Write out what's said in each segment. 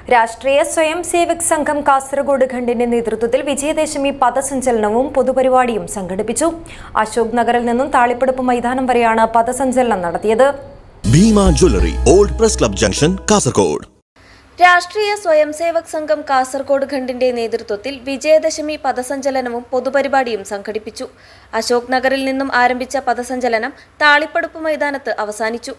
രാഷ്ട്രീയ സ്വയം സേവക് സംഘം കാസർഗോഡ് ഖണ്ഡിന്റെ നേതൃത്വത്തിൽ വിജയദശമി പഥസഞ്ചലനവും പൊതുപരിപാടിയും സംഘടിപ്പിച്ചു അശോക് നഗറിൽ നിന്നും താളിപ്പടുപ്പ് മൈതാനം വരെയാണ് പഥസഞ്ചലനം നടത്തിയത് Bhima jewellery old press club junction Kasaragod Rashtriya സ്വയം സേവക് സംഘം കാസർഗോഡ് ഖണ്ഡിന്റെ നേതൃത്വത്തിൽ വിജയദശമി പഥസഞ്ചലനവും പൊതുപരിപാടിയും സംഘടിപ്പിച്ചു അശോക് നഗറിൽ നിന്നും ആരംഭിച്ച പഥസഞ്ചലനം താളിപ്പടുപ്പ് മൈതാനത്ത് അവസാനിച്ചു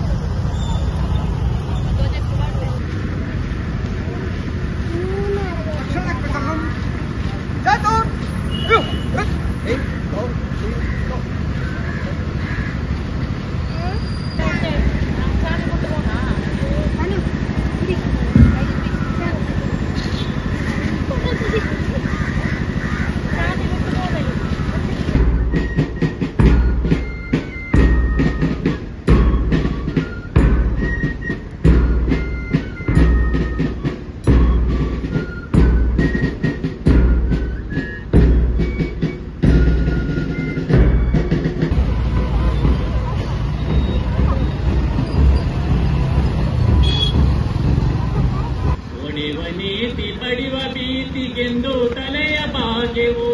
ಒಡೆವನೇತಿ ಬಡಿವ ಭೀತಿಗೆಂದು ತಲೆಯ ಬಾಗೆವು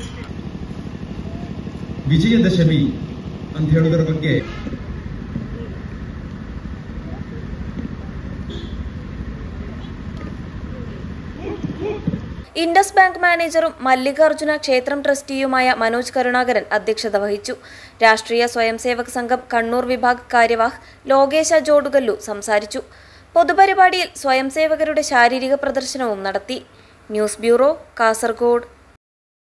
ವಿಜಯದಶಮಿ ಅಂತ ಹೇಳೋದ್ರ ಬಗ್ಗೆ ഇൻഡസ് ബാങ്ക് മാനേജറും മല്ലികാർജുന ക്ഷേത്രം ട്രസ്റ്റിയുമായ മനോജ് കരുണാകരൻ അധ്യക്ഷത വഹിച്ചു രാഷ്ട്രീയ സ്വയംസേവക് സംഘം കണ്ണൂർ വിഭാഗ് കാര്യവാഹ് ലോകേശ ജോഡുകല്ലു സംസാരിച്ചു പൊതുപരിപാടിയിൽ സ്വയംസേവകരുടെ ശാരീരിക പ്രദർശനവും നടത്തി ന്യൂസ് ബ്യൂറോ കാസർഗോഡ്